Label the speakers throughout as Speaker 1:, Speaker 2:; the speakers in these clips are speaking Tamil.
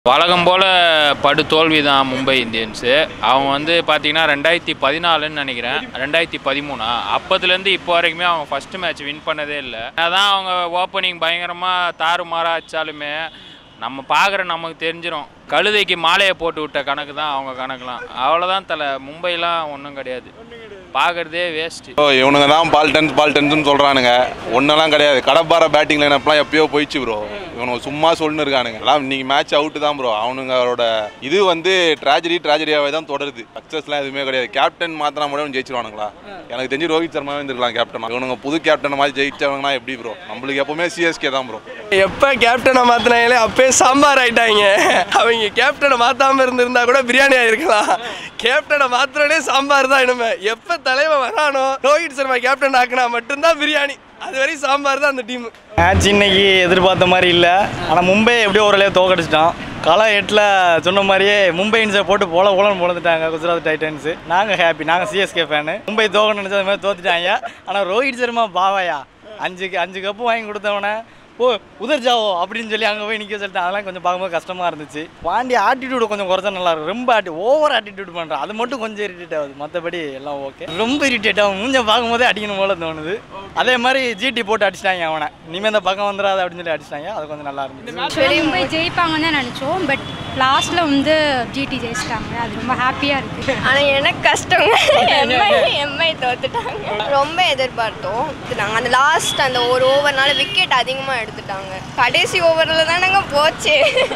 Speaker 1: வழக்கம் போல் படு தோல்வி தான் மும்பை இந்தியன்ஸு அவங்க வந்து பார்த்தீங்கன்னா ரெண்டாயிரத்தி பதினாலுன்னு நினைக்கிறேன் ரெண்டாயிரத்தி பதிமூணா அப்போதுலேருந்து இப்போ வரைக்குமே அவங்க ஃபஸ்ட்டு மேட்ச் வின் பண்ணதே இல்லை அதான் அவங்க ஓப்பனிங் பயங்கரமாக தாறுமாறாக வச்சாலுமே நம்ம பார்க்குற நமக்கு தெரிஞ்சிடும் கழுதைக்கு மாலையை போட்டு விட்ட கணக்கு தான் அவங்க கணக்குலாம் அவ்வளோதான் தலை மும்பைலாம் ஒன்றும் கிடையாது பார்க்குறதே வேஸ்ட்டு
Speaker 2: ப்ரோ இவனுங்க தான் பால் டென்த் பால் டென்த்னு சொல்கிறானுங்க ஒன்றெல்லாம் கிடையாது கடப்பார பேட்டிங் லைனப்லாம் எப்பயோ போயிடுச்சு ப்ரோ இவனுங்க சும்மா சொல்லின்னு இருக்கானுங்க எல்லாம் இன்னைக்கு மேட்ச் அவுட்டு தான் ப்ரோ அவனுங்களோட இது வந்து ட்ராஜடி ட்ராஜடியாகவே தான் தொடருது சக்ஸஸ்லாம் எதுவுமே கிடையாது கேப்டன் மாத்தினா மட்டும் ஜெயிச்சிருவானுங்களா எனக்கு தெரிஞ்சு ரோஹித் சர்மாவே இருந்திருக்கலாம் கேப்டன் இவனுங்க புது கேப்டன் மாதிரி ஜெயிச்சவங்கன்னா எப்படி ப்ரோ நம்மளுக்கு எப்பவுமே சிஎஸ்கே தான் ப்ரோ
Speaker 3: எப்போ கேப்டனை மாற்றினாங்களே அப்பயே சாம்பார் ஆயிட்டாங்க அவங்க கேப்டனை மாற்றாம இருந்திருந்தா கூட பிரியாணி ஆயிருக்கலாம் கேப்டனை மாத்திரனே சாம்பார் தான் இனிமே எப்போ தலைவன் வரானோ ரோஹித் சர்மா கேப்டன் ஆக்கினா மட்டும்தான் பிரியாணி அது வரையும் சாம்பார் தான் அந்த டீம்
Speaker 4: மேட்ச் இன்னைக்கு எதிர்பார்த்த மாதிரி இல்லை ஆனால் மும்பை எப்படியோ ஓரளவு தோக்கடிச்சிட்டான் கள எட்டில் சொன்ன மாதிரியே மும்பை இன்ஸை போட்டு போல போலன்னு பொழந்துட்டாங்க குஜராத் டைட்டன்ஸு நாங்கள் ஹாப்பி நாங்கள் சிஎஸ்கே ஃபேனு மும்பை தோக்கணும்னு நினச்சது மாதிரி தோத்துட்டாங்க ஆனால் ரோஹித் சர்மா பாவாயா அஞ்சுக்கு அஞ்சு கப்பு வாங்கி கொடுத்தவனே ஓ உதர் ஜாவோ அப்படின்னு சொல்லி அங்கே போய் நிற்க சொல்லிட்டு அதெல்லாம் கொஞ்சம் பார்க்கும்போது கஷ்டமாக இருந்துச்சு பாண்டி ஆட்டிடியூடு கொஞ்சம் குறைச்சா நல்லா இருக்கும் ரொம்ப ஆட்டி ஓவர் ஆட்டிடியூட் பண்ணுறான் அது மட்டும் கொஞ்சம் இரிட்டேட் ஆகுது மற்றபடி எல்லாம் ஓகே ரொம்ப இரிட்டேட் ஆகும் மூஞ்ச பார்க்கும்போதே அடிக்கணும் போல தோணுது அதே மாதிரி ஜிடி போட்டு அடிச்சிட்டாங்க அவனை இனிமேல் இந்த பக்கம் வந்துடாது அப்படின்னு சொல்லி அடிச்சிட்டாங்க அது கொஞ்சம் நல்லா இருந்துச்சு
Speaker 5: ஆக்சுவலி மும்பை ஜெயிப்பாங்கன்னு தான் நினச்சோம் பட் லாஸ்ட்டில் வந்து ஜிடி ஜெயிச்சிட்டாங்க அது ரொம்ப ஹாப்பியாக இருக்குது
Speaker 6: ஆனால் எனக்கு கஷ்டங்க எம்ஐ எம்ஐ தோத்துட்டாங்க ரொம்ப எதிர்பார்த்தோம் நாங்கள் அந்த லாஸ்ட் அந்த ஒரு ஓவர்னால விக்கெட் அதிகமாக எடுத்துட்டாங்க கடைசி ஓவரில் தானங்க போச்சு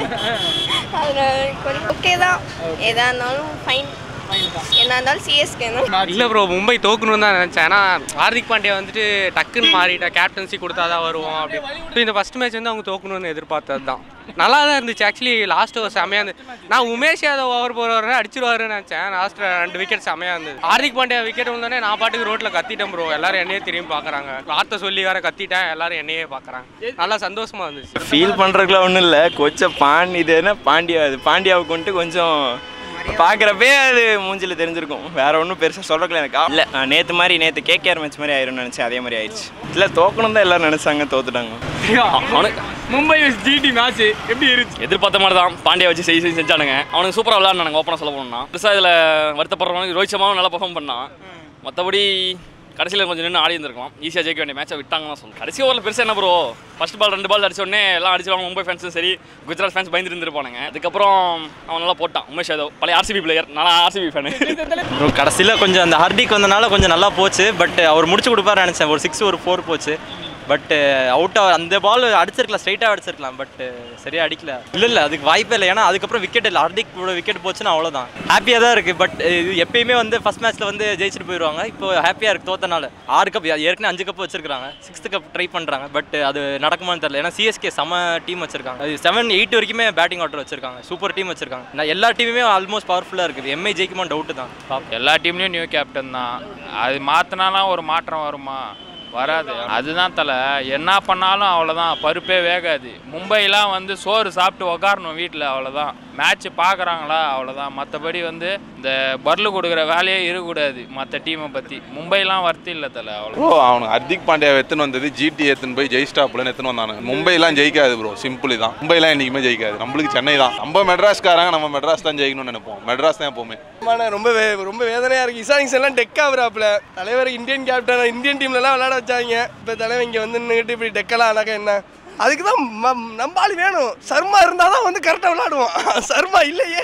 Speaker 6: அதனால கொஞ்சம் ஓகே தான் எதாக இருந்தாலும் ஃபைன் என்ன இருந்தாலும் சிஎஸ்கே தான்
Speaker 7: இல்லை ப்ரோ மும்பை தோக்கணும்னு தான் நினச்சேன் ஏன்னா ஹார்திக் பாண்டியா வந்துட்டு டக்குன்னு மாறிட்டா கேப்டன்சி கொடுத்தா தான் வருவோம் அப்படி இப்போ இந்த ஃபஸ்ட் மேட்ச் வந்து அவங்க தோக்கணும்னு எதிர்பார்த்தது தான் நல்லா தான் இருந்துச்சு ஆக்சுவலி லாஸ்ட் ஓவர் செமையாக இருந்து நான் உமேஷ் யாதவ் ஓவர் போகிறவரை அடிச்சிருவாருன்னு நினச்சேன் லாஸ்ட் ரெண்டு விக்கெட் செமையாக இருந்தது ஹார்திக் பாண்டியா விக்கெட் வந்தோடனே நான் பாட்டுக்கு ரோட்டில் கத்திட்டேன் ப்ரோ எல்லாரும் என்னையே திரும்பி பார்க்குறாங்க வார்த்தை சொல்லி வேற கத்திட்டேன் எல்லாரும் என்னையே பார்க்குறாங்க நல்லா சந்தோஷமா இருந்துச்சு
Speaker 8: ஃபீல் பண்ணுறதுக்குலாம் ஒன்றும் இல்லை கொச்ச பாண்டி இது என்ன பாண்டியா அது பாண்டியாவை கொண்டு கொஞ்சம் பார்க்குறப்பே அது மூஞ்சில் தெரிஞ்சிருக்கும் வேற ஒன்றும் பெருசாக சொல்கிறதுல எனக்கு இல்லை நேற்று மாதிரி நேற்று கேகேஆர் மேட்ச் மாதிரி ஆயிரும்னு நினச்சேன் அதே மாதிரி ஆயிடுச்சு இல்லை தோக்கணும் தான் எல்லாரும் நினச்சாங்க தோத்துட்டாங்க
Speaker 9: மும்பை ஜிடி மேட்ச் எப்படி இருந்துச்சு எதிர்பார்த்த மாதிரி தான் பாண்டியா வச்சு செஞ்சு செஞ்சு செஞ்சானுங்க அவனுக்கு சூப்பராக விளாட்னாங்க ஓப்பனாக சொல்ல போனோம்னா பெருசாக இதில் வருத்தப்படுறவங்க ரோஹித் சர்மாவும் நல்லா பர்ஃபார்ம் பண்ணான் மற்றபடி கடைசியில் கொஞ்சம் நின்று ஆடி இருந்திருக்கலாம் ஈஸியாக ஜெயிக்க வேண்டிய மேட்சை விட்டாங்கன்னு தான் சொல்லணும் கடைசி ஓவரில் பெருசாக என்ன ப்ரோ ஃபர்ஸ்ட் பால் ரெண்டு பால் அடிச்ச உடனே எல்லாம் அடிச்சிருவாங்க மும்பை ஃபேன்ஸும் சரி குஜராத் ஃபேன்ஸ் பயந்து இருந்திருப்பானுங்க அதுக்கப்புறம் அவன் நல்லா போட்டான் உமேஷ் யாதவ் பழைய ஆர்சிபி பிளேயர் நான் ஆர்சிபி ஃபேனு
Speaker 8: அப்புறம் கடைசியில் கொஞ்சம் அந்த ஹர்திக் வந்தனால கொஞ்சம் நல்லா போச்சு பட் அவர் முடிச்சு கொடுப்பாரு நினச்சேன் ஒரு சிக்ஸ் ஒரு ஃபோர் போச்சு பட் அவுட் அந்த பால் அடிச்சிருக்கலாம் ஸ்ட்ரைட்டாக அடிச்சிருக்கலாம் பட் சரியா அடிக்கல இல்லை இல்லை அதுக்கு வாய்ப்பே இல்லை ஏன்னா அதுக்கப்புறம் விக்கெட் இல்லை ஹர்திக் விக்கெட் போச்சுன்னா அவ்வளோதான் ஹாப்பியாக தான் இருக்குது பட் இது எப்பயுமே வந்து ஃபர்ஸ்ட் மேட்ச்சில் வந்து ஜெயிச்சுட்டு போயிடுவாங்க இப்போ ஹாப்பியாக இருக்குது தோத்தனால ஆறு கப் ஏற்கனவே அஞ்சு கப் வச்சிருக்காங்க சிக்ஸ்த் கப் ட்ரை பண்ணுறாங்க பட் அது நடக்குமான்னு தெரியல ஏன்னா சிஎஸ்கே செம டீம் வச்சிருக்காங்க அது செவன் எயிட் வரைக்குமே பேட்டிங் ஆர்டர் வச்சிருக்காங்க சூப்பர் டீம் வச்சிருக்காங்க நான் எல்லா டீமுமே ஆல்மோஸ்ட் பவர்ஃபுல்லாக இருக்குது எம்ஐ ஜெயிக்குமா டவுட்டு தான் பார்ப்போம்
Speaker 1: எல்லா டீம்லேயும் நியூ கேப்டன் தான் அது மாற்றினாலாம் ஒரு மாற்றம் வருமா வராது அதுதான் தலை என்ன பண்ணாலும் அவ்வளோதான் பருப்பே வேகாது மும்பைலாம் வந்து சோறு சாப்பிட்டு உக்காரணும் வீட்டில் அவ்வளோதான் மேட்ச் பார்க்குறாங்களா அவ்வளோதான் மற்றபடி வந்து இந்த பர்லு கொடுக்குற வேலையே இருக்கக்கூடாது மற்ற டீமை பற்றி மும்பைலாம் வர்த்தி இல்லை தலை அவ்வளோ
Speaker 2: ப்ரோ அவனுக்கு ஹர்திக் பாண்டியா எத்துன்னு வந்தது ஜிடி எத்துன்னு போய் ஜெயிஸ்டாப்லன்னு எத்துன்னு வந்தானுங்க மும்பைலாம் ஜெயிக்காது ப்ரோ சிம்பிளி தான் மும்பைலாம் என்றைக்குமே ஜெயிக்காது நம்மளுக்கு சென்னை தான் நம்ம மெட்ராஸ்காரங்க நம்ம மெட்ராஸ் தான் ஜெயிக்கணும்னு நினைப்போம் மெட்ராஸ் தான் எப்போவுமே
Speaker 3: ஆமாண்ணே ரொம்ப வே ரொம்ப வேதனையாக இருக்குது இசானிங்ஸ் எல்லாம் டெக் ஆகுறாப்புல தலைவர் இந்தியன் கேப்டன் இந்தியன் டீம்லலாம் விளையாட வச்சாங்க இப்போ தலைவர் இங்கே வந்து நின்றுட்டு இப்படி டெக்கெல்லாம் ஆனாக்கா என்ன அதுக்கு தான் ம- நம்ம ஆள் வேணும் சர்மா இருந்தால் தான் வந்து கரெக்டாக விளாடுவோம் சர்மா இல்லையே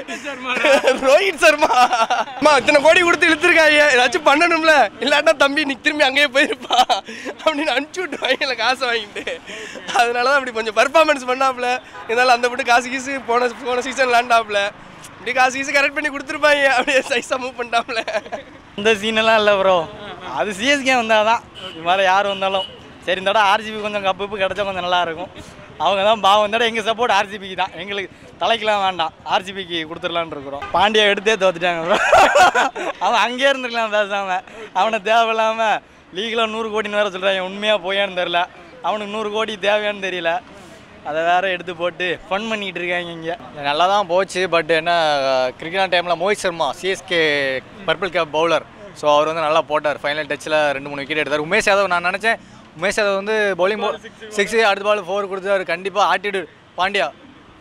Speaker 3: ரோஹித் சர்மா அம்மா இத்தனை கோடி கொடுத்து இழுத்துருக்காங்க ஏதாச்சும் பண்ணணும்ல இல்லாட்டா தம்பி நீ திரும்பி அங்கேயே போயிருப்பா அப்படின்னு அனுப்பிச்சி விட்டு வாங்கல காசை வாங்கிட்டு அதனால தான் அப்படி கொஞ்சம் பர்ஃபார்மன்ஸ் பண்ணாப்புல இருந்தாலும் அந்த விட்டு காசு கீசு போன போன சீசன் விளாண்டாப்புல இப்படி காசு கீசு கரெக்ட் பண்ணி கொடுத்துருப்பாங்க அப்படியே சைஸாக மூவ் பண்ணிட்டாப்புல
Speaker 4: இந்த சீனெல்லாம் இல்லை ப்ரோ அது சிஎஸ்கே வந்தால் தான் இது மாதிரி யார் வந்தாலும் சரி இந்த தடவை ஆர்சிபி கொஞ்சம் கப்பு கப்பு கிடச்சா கொஞ்சம் நல்லா இருக்கும் அவங்க தான் பாவம் இந்த தடவை எங்கள் சப்போர்ட் ஆர்சிபிக்கு தான் எங்களுக்கு தலைக்கெலாம் வேண்டாம் ஆர்சிபிக்கு கொடுத்துடலான்னு இருக்கிறோம் பாண்டியா எடுத்தே தோத்துட்டாங்க ப்ரோ அவன் அங்கேயே இருந்திருக்கலாம் பேசாம அவனை தேவையில்லாமல் லீகில் நூறு கோடின்னு வேறு சொல்கிறாங்க உண்மையாக போயான்னு தெரில அவனுக்கு நூறு கோடி தேவையான்னு தெரியல அதை வேற எடுத்து போட்டு ஃபன் பண்ணிட்டு இருக்காங்க இங்கே
Speaker 10: நல்லா தான் போச்சு பட் என்ன கிரிக்கெட் டைமில் Mohit Sharma CSK purple cap bowler so அவர் வந்து நல்லா போட்டார் ஃபைனல் டச்சில் ரெண்டு மூணு விக்கெட் எடுத்தார் உமேஷ் யாதவ் நான் நினச்சேன் உமேஷ் யாதவ் வந்து பவுலிங் சிக்ஸ் அடுத்த பால் ஃபோர் கொடுத்தாரு கண்டிப்பாக ஆட்டிடியூட் பாண்டியா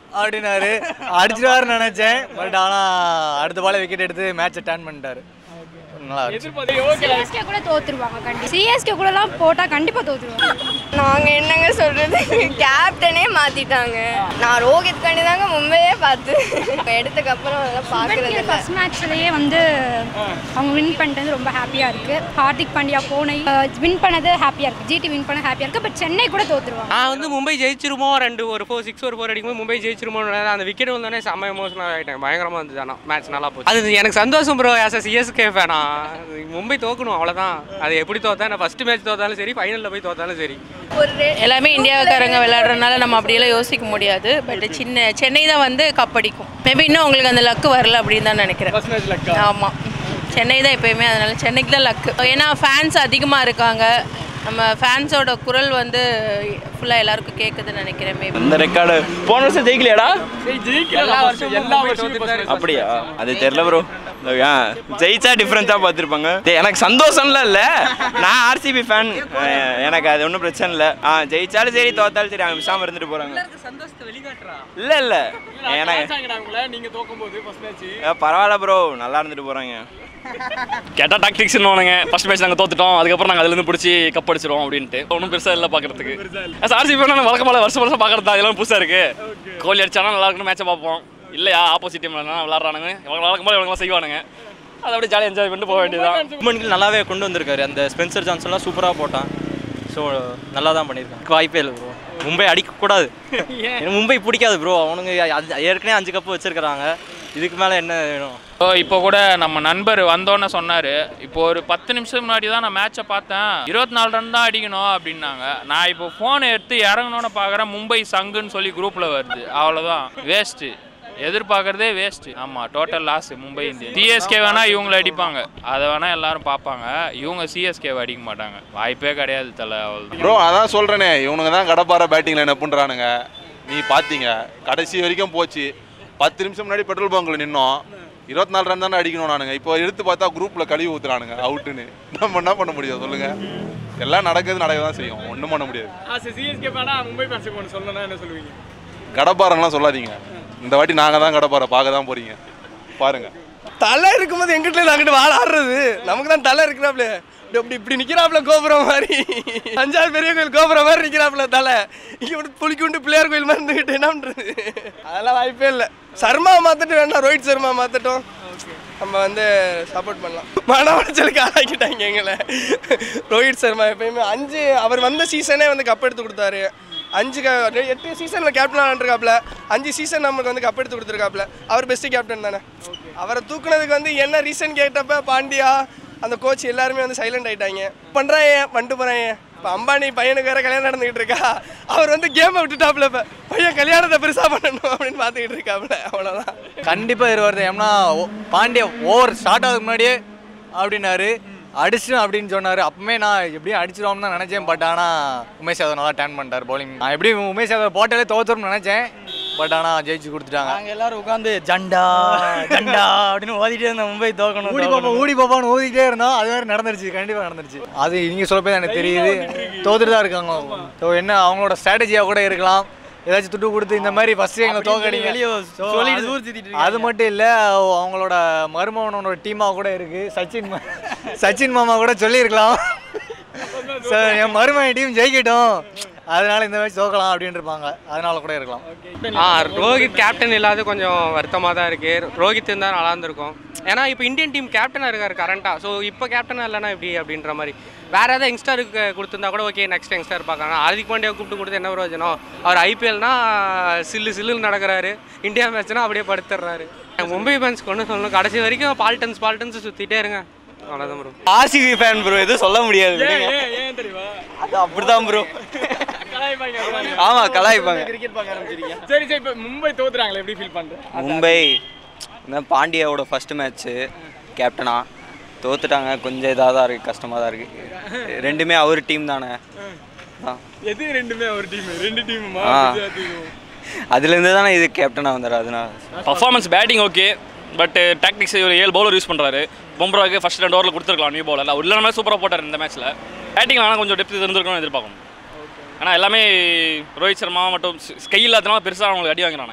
Speaker 10: அப்படின்னாரு அடிச்சிருவாருன்னு நினைச்சேன் பட் ஆனால் அடுத்த பாலே விக்கெட் எடுத்து மேட்சை டர்ன் பண்ணிட்டாரு நல்லா இருந்துச்சு
Speaker 5: சிஎஸ்கே கூட தோத்துருவாங்க கண்டிப்பாக சிஎஸ்கே கூடலாம் போட்டால் கண்டிப்பாக தோத்துருவாங்க
Speaker 6: நாங்கள் என்னங்க சொல்கிறது கேப்டனே மாற்றிட்டாங்க நான் ரோஹித் கண்டி தாங்க மும்பையே பார்த்து எடுத்ததுக்கப்புறம் அதெல்லாம் பார்க்குறது இல்லை
Speaker 5: ஃபர்ஸ்ட் மேட்ச்லயே வந்து அவங்க வின் பண்ணிட்டது ரொம்ப ஹாப்பியாக இருக்குது ஹார்திக் பாண்டியா போனை வின் பண்ணது ஹாப்பியாக இருக்குது ஜிடி வின் பண்ண ஹாப்பியாக இருக்குது பட் சென்னை கூட தோத்துருவாங்க
Speaker 7: நான் வந்து மும்பை ஜெயிச்சிருமோ ரெண்டு ஒரு ஃபோர் சிக்ஸ் ஒரு ஃபோர் அடிக்கும்போது மும்பை ஜெயிச்சிருமோ அந்த விக்கெட் வந்தோடனே செம்ம எமோஷனல் ஆகிட்டேன் பயங்கரமாக இருந்தது ஆனால் மேட்ச் நல்லா போச்சு அது எனக்கு சந்தோஷம் ப்ரோ ஆஸ் அ சிஎஸ்கே ஃபேனா மும்பை தோக்கணும் அவ்வளோதான் அது எப்படி தோத்தா நான் ஃபஸ்ட்டு மேட்ச் தோத்தாலும் சரி ஃபைனலில் போய் தோத்தாலும் சரி
Speaker 11: எல்லாமே இந்தியாக்காரங்க விளையாடுறதுனால நம்ம அப்படியெல்லாம் யோசிக்க முடியாது பட் சின்ன சென்னை தான் வந்து கப் அடிக்கும் மேபி இன்னும் உங்களுக்கு அந்த லக்கு வரல அப்படின்னு தான் நினைக்கிறேன் ஆமாம் சென்னை தான் எப்பயுமே அதனால சென்னைக்கு தான் லக்கு ஏன்னா ஃபேன்ஸ் அதிகமாக இருக்காங்க நம்ம ஃபேன்ஸோட குரல் வந்து ஃபுல்லாக எல்லாருக்கும் கேட்குதுன்னு நினைக்கிறேன் மேபி
Speaker 12: அந்த ரெக்கார்டு போன வருஷம் ஜெயிக்கலையாடா
Speaker 7: எல்லா வருஷமும் எல்லா வருஷமும்
Speaker 12: அப்படியா அது தெரியல ப்ரோ ஜெயிச்சா டிஃப்ரெண்ட்டாக பார்த்துருப்பாங்க எனக்கு சந்தோஷம்லாம் இல்லை நான் ஆர்சிபி ஃபேன் எனக்கு அது ஒன்றும் பிரச்சனை இல்லை ஆ ஜெயிச்சாலும் சரி தோத்தாலும் சரி அவங்க விசாமல் இருந்துட்டு போகிறாங்க
Speaker 7: சந்தோஷத்தை வெளிக்காட்டுறா
Speaker 12: இல்லை இல்லை எனக்கு
Speaker 7: நீங்கள் தோக்கும் போது ஃபர்ஸ்ட் மேட்ச்
Speaker 12: அஹ், பரவாயில்ல ப்ரோ நல்லா இருந்துட்டு போகிறாங்க
Speaker 9: கேட்டால் டாக்டிக்ஸ்னு ஃபர்ஸ்ட் மேட்ச் நாங்கள் தோத்துட்டோம் அதுக்கப்புறம் நாங்கள் அதுலேருந்து பிடிச்சி கப் அடிச்சிரும் அப்படின்ட்டு ஒன்றும் பெருசாக இல்லை பார்க்கறதுக்கு ஆர்சி நான் வழக்கமாக வருஷம் வருஷம் பார்க்கறது அதெல்லாம் புதுசாக இருக்கு கோலி அடிச்சானா நல்லா இருக்குன்னு மேட்சை பார்ப்போம் இல்லையா ஆப்போசிட் டீம் விளாட்றானுங்க இவங்க வழக்கம் போல இவங்களாம் செய்வானுங்க அதை அப்படியே ஜாலியாக என்ஜாய் பண்ணிட்டு போக வேண்டியதுதான்
Speaker 8: மூமெண்ட்கள் நல்லாவே கொண்டு வந்திருக்காரு அந்த ஸ்பென்சர் ஜான்சன்லாம் சூப்பராக போட்டான் ஸோ நல்லா தான் பண்ணியிருக்காங்க வாய்ப்பே இல்லை ப்ரோ மும்பை அடிக்கக்கூடாது எனக்கு மும்பை பிடிக்காது ப்ரோ அவனுங்க அது- ஏற்கனவே அஞ்சு கப்பு வச்சிருக்கிறாங்க இதுக்கு மேலே என்ன வேணும்
Speaker 1: ஸோ இப்போ கூட நம்ம நண்பர் வந்தோன்னே சொன்னார் இப்போ ஒரு பத்து நிமிஷம் முன்னாடி தான் நான் மேட்சை பார்த்தேன் இருபத்தி நாலு ரன் தான் அடிக்கணும் அப்படின்னாங்க நான் இப்போ ஃபோனை எடுத்து இறங்கணும்னு பார்க்குறேன் மும்பை சங்குன்னு சொல்லி குரூப்பில் வருது அவ்வளோதான் வேஸ்ட்டு எதிர்பார்க்கறதே வேஸ்ட்டு ஆமாம் total loss Mumbai Indian CSK வேணா இவங்களை அடிப்பாங்க அதை வேணா எல்லாரும் பார்ப்பாங்க இவங்க சிஎஸ்கேவை அடிக்க மாட்டாங்க வாய்ப்பே கிடையாது தலை அவ்வளோதான்
Speaker 2: ப்ரோ அதான் சொல்கிறேனே இவனுங்க தான் கடப்பார பேட்டிங்கில் என்ன பண்ணுறானுங்க நீ பார்த்தீங்க கடைசி வரைக்கும் போச்சு பத்து நிமிஷம் முன்னாடி பெட்ரோல் பங்கில் நின்னோம் இருபத்தி நாலு ரன் தானே அடிக்கணும் நானுங்க இப்போ எடுத்து பார்த்தா குரூப்பில் கழுவி ஊத்துறானுங்க அவுட்டுன்னு நம்ம என்ன பண்ண முடியும் சொல்லுங்கள் எல்லாம் நடக்குது நடக்க தான் செய்யும் ஒன்றும் பண்ண முடியாது
Speaker 13: ஆஸ் சிஎஸ்கே ஃபேனா மும்பை ஃபேன்ஸுக்கு ஒன்று சொல்லணும்னா என்ன சொல்லுவீங்க
Speaker 2: கடப்பாரங்களாம் சொல்லாதீங்க இந்த வாட்டி நாங்கள் தான் கடப்பார பார்க்க தான் போகிறீங்க பாருங்கள்
Speaker 3: தலை இருக்கும்போது எங்கிட்ட நாங்கிட்ட வாழ ஆடுறது நமக்கு தான் தலை இருக்கிறாப்ல இப்படி இப்படி நிற்கிறாப்புல கோபுரம் மாதிரி அஞ்சாறு பெரிய கோயில் கோபுரம் மாதிரி நிற்கிறாப்புல தலை இங்கே விட்டு புளிக்குண்டு பிள்ளையார் கோயில் மாதிரி இருந்துக்கிட்டு என்ன பண்ணுறது அதெல்லாம் வாய்ப்பே இல்லை சர்மா மாற்றிட்டு வேணா ரோஹித் சர்மா மாற்றட்டும் நம்ம வந்து சப்போர்ட் பண்ணலாம் மன உளைச்சலுக்கு ஆளாக்கிட்டாங்க எங்களை ரோஹித் சர்மா எப்பயுமே அஞ்சு அவர் வந்த சீசனே வந்து கப் எடுத்து கொடுத்தாரு அஞ்சு க எட்டு சீசனில் கேப்டன் ஆண்டிருக்காப்புல அஞ்சு சீசன் நமக்கு வந்து கப் எடுத்து கொடுத்துருக்காப்புல அவர் பெஸ்ட் கேப்டன் தானே அவரை தூக்குனதுக்கு வந்து என்ன ரீசன் கேட்டப்ப பாண்டியா அந்த கோச் எல்லாருமே வந்து சைலண்ட் ஆயிட்டாங்க பண்ணுறாங்க பண்ணிட்டு போகிறாங்க இப்போ அம்பானி பையனுக்கு வேற கல்யாணம் நடந்துகிட்டு இருக்கா அவர் வந்து கேமை விட்டுட்டாப்புல இப்போ பையன் கல்யாணத்தை பெருசாக பண்ணணும் அப்படின்னு பார்த்துக்கிட்டு இருக்காப்புல அவ்வளோதான்
Speaker 10: கண்டிப்பாக இருவார் ஏன்னா ஓ- பாண்டிய ஓவர் ஸ்டார்ட் ஆகுதுக்கு முன்னாடியே அப்படின்னாரு அடிச்சிடும் அப்படின்னு சொன்னார் அப்பவுமே நான் எப்படியும் அடிச்சிடுவோம்னு தான் நினச்சேன் பட் ஆனால் உமேஷ் யாதவ் நல்லா டேன் பண்ணிட்டார் bowling நான் எப்படியும் உமேஷ் யாதவ் போட்டாலே தோத்துரும்னு நினச்சேன் பட் ஆனால் ஜெயிச்சு கொடுத்துட்டாங்க
Speaker 4: நாங்கள் எல்லாரும் உட்காந்து ஜண்டா ஜண்டா அப்படின்னு ஓதிட்டே இருந்தோம் மும்பை தோக்கணும்
Speaker 10: ஊடி பாப்பா ஊடி பாப்பான்னு ஊதிட்டே இருந்தோம் அது மாதிரி நடந்துருச்சு கண்டிப்பாக நடந்துருச்சு அது நீங்கள் சொல்ல போய் எனக்கு தெரியுது தோத்துட்டு தான் இருக்காங்க ஸோ என்ன அவங்களோட ஸ்ட்ராட்டஜியாக கூட இருக்கலாம் ஏதாச்சும் துட்டு கொடுத்து இந்த மாதிரி ஃபர்ஸ்ட் எங்களை தோக்கடிங்க
Speaker 4: வெளியே
Speaker 10: So,
Speaker 4: சொல்லிட்டு
Speaker 10: அது-
Speaker 4: ஊர் சுத்திட்டு இருக்காங்க.
Speaker 10: அது மட்டும் இல்லை அவங்களோட மருமகனோட டீமாக கூட இருக்கு சச்சின் மா- சச்சின் மாமா கூட சொல்லியிருக்கலாம் சார் என் மருமகன் டீம் ஜெயிக்கட்டும் அதனால இந்த மேட்ச் தோக்கலாம் அப்படின்னு இருப்பாங்க அதனால கூட இருக்கலாம்
Speaker 7: ஆ ரோஹித் கேப்டன் இல்லாத கொஞ்சம் வருத்தமாக தான் இருக்குது ரோஹித் இருந்தால் நல்லா இருந்திருக்கும் ஏன்னா இப்போ இந்தியன் டீம் கேப்டனாக இருக்கார் கரண்ட்டாக ஸோ இப்போ கேப்டனாக இல்லைனா எப்படி அப்படின்ற மாதிரி வேறு ஏதாவது யங்ஸ்டருக்கு கொடுத்துருந்தா கூட ஓகே நெக்ஸ்ட் யங்ஸ்டர் பார்க்கலாம் ஹார்திக் பாண்டியா கூப்பிட்டு கொடுத்து என்ன பிரயோஜனம் அவர் ஐபிஎல்னா சில்லு சில்லுன்னு நடக்கிறாரு இந்தியா மேட்ச்னா அப்படியே படுத்துடுறாரு மும்பை ஃபேன்ஸ்க்கு ஒன்று சொல்லணும் கடைசி வரைக்கும் பால்டன்ஸ் பால்டன்ஸ் சுற்றிட்டே இருங்க அவ்வளோதான் ப்ரோ
Speaker 12: ஆர்சிபி ஃபேன் ப்ரோ எதுவும் சொல்ல முடியாது விடுங்க.
Speaker 13: ஏன் ஏன் தெரியுமா
Speaker 12: அது அப்படிதான் ப்ரோ
Speaker 13: கலாய்ப்பாங்க அதனால.
Speaker 12: ஆமா கலாய்ப்பாங்க
Speaker 13: கிரிக்கெட் பார்க்க ஆரம்பிச்சிருக்கீங்க சரி சரி இப்போ மும்பை தோத்துறாங்களே எப்படி ஃபீல் பண்ணுறேன்
Speaker 14: மும்பை இந்த பாண்டியாவோட ஃபர்ஸ்ட் மேட்ச்சு கேப்டனா தோத்துட்டாங்க கொஞ்சம் இதாக தான் இருக்குது கஷ்டமாக தான் இருக்குது ரெண்டுமே அவர் டீம் தானே ஆ.
Speaker 13: எது ரெண்டுமே ஒரு டீம் ரெண்டு டீமுமா
Speaker 14: ஆ.
Speaker 13: டீம்
Speaker 14: அதுலேருந்து தானே இது கேப்டனாக வந்தார் அதனால
Speaker 9: performance batting okay but tactics ஒரு ஏழு பவுலர் யூஸ் பண்ணுறாரு பொம்ராவுக்கு ஃபர்ஸ்ட் ரெண்டு ஓவரில் கொடுத்துருக்கலாம் நியூ பவுலர் அவர் இல்லைனா சூப்பராக போட்டார் இந்த மேட்ச்சில் பேட்டிங் ஆனால் கொஞ்சம் டெப்த் இருந்திருக்கணும்னு எதிர்பார்க்கணும் ஆனால் எல்லாமே ரோஹித் சர்மா மட்டும் ஸ்கை இல்லாதனால பெருசாக அவங்களுக்கு அடி வாங்குறானுங்க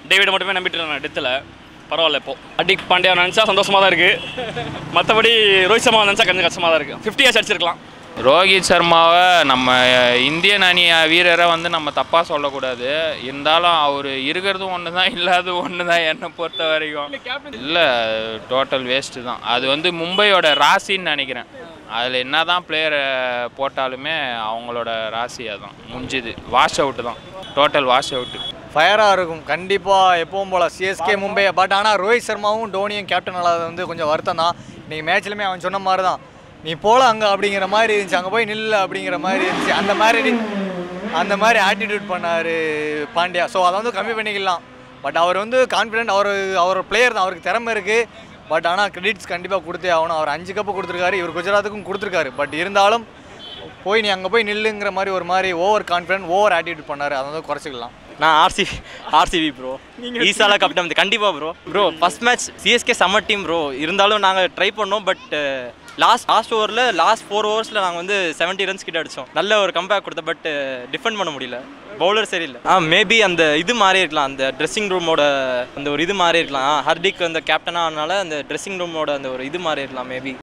Speaker 9: டேவிட மட்டுமே நம்பிட்டு இருந்தேன் டெத்தில் பரவாயில்ல இப்போ அடிக் பாண்டியா நினச்சா சந்தோஷமாக தான் இருக்குது மற்றபடி ரோஹித் சர்மா நினச்சா கொஞ்சம் கஷ்டமாக தான் இருக்குது ஃபிஃப்டி இயர்ஸ் அடிச்சிருக்கலாம்
Speaker 1: ரோஹித் சர்மாவை நம்ம இந்தியன் அணி வீரரை வந்து நம்ம தப்பாக சொல்லக்கூடாது இருந்தாலும் அவர் இருக்கிறதும் ஒன்று தான் இல்லாதது ஒன்று தான் என்னை பொறுத்த வரைக்கும் இல்லை டோட்டல் வேஸ்ட்டு தான் அது வந்து மும்பையோட ராசின்னு நினைக்கிறேன் அதில் என்ன தான் பிளேயரை போட்டாலுமே அவங்களோட ராசி அதான் முடிஞ்சுது வாஷ் அவுட்டு தான் டோட்டல் வாஷ் அவுட்டு
Speaker 10: ஃபயராக இருக்கும் கண்டிப்பாக எப்பவும் போல் சிஎஸ்கே மும்பை பட் ஆனால் ரோஹித் சர்மாவும் டோனியும் கேப்டன் ஆனது வந்து கொஞ்சம் வருத்தம் தான் இன்றைக்கி மேட்ச்லையுமே அவன் சொன்ன மாதிரி தான் நீ போல அங்கே அப்படிங்கிற மாதிரி இருந்துச்சு அங்கே போய் நில்லு அப்படிங்கிற மாதிரி இருந்துச்சு அந்த மாதிரி அந்த மாதிரி ஆட்டிடியூட் பண்ணார் பாண்டியா ஸோ அதை வந்து கம்மி பண்ணிக்கலாம் பட் அவர் வந்து கான்ஃபிடென்ட் அவர் அவர் பிளேயர் தான் அவருக்கு திறமை இருக்குது பட் ஆனால் கிரெடிட்ஸ் கண்டிப்பாக கொடுத்தே ஆகணும் அவர் அஞ்சு கப்பு கொடுத்துருக்காரு இவர் குஜராத்துக்கும் கொடுத்துருக்காரு பட் இருந்தாலும் போய் நீ அங்கே போய் நில்லுங்கிற மாதிரி ஒரு மாதிரி ஓவர் கான்ஃபிடென்ட் ஓவர் ஆட்டிடியூட் பண்ணார் அதை வந்து குறைச்சிக்கலாம்
Speaker 8: நான் ஆர்சிபி ஆர்சிபி ப்ரோ ஈசாலா கேப்டன் கண்டிப்பாக bro bro first match CSK செம்ம டீம் ப்ரோ இருந்தாலும் நாங்கள் ட்ரை பண்ணோம் பட் லாஸ்ட் லாஸ்ட் ஓவரில் லாஸ்ட் ஃபோர் ஓவர்ஸில் நாங்கள் வந்து செவன்ட்டி ரன்ஸ் கிட்ட அடித்தோம் நல்ல ஒரு கம்பேக் கொடுத்தோம் பட் டிஃபெண்ட் பண்ண முடியல பவுலர் சரியில்லை ஆ மேபி அந்த இது மாறி இருக்கலாம் அந்த ட்ரெஸ்ஸிங் ரூமோட அந்த ஒரு இது மாறி இருக்கலாம் ஹர்திக் அந்த கேப்டனாக ஆனால அந்த ட்ரெஸ்ஸிங் ரூமோட அந்த ஒரு இது மாறி இருக்கலாம் மேபி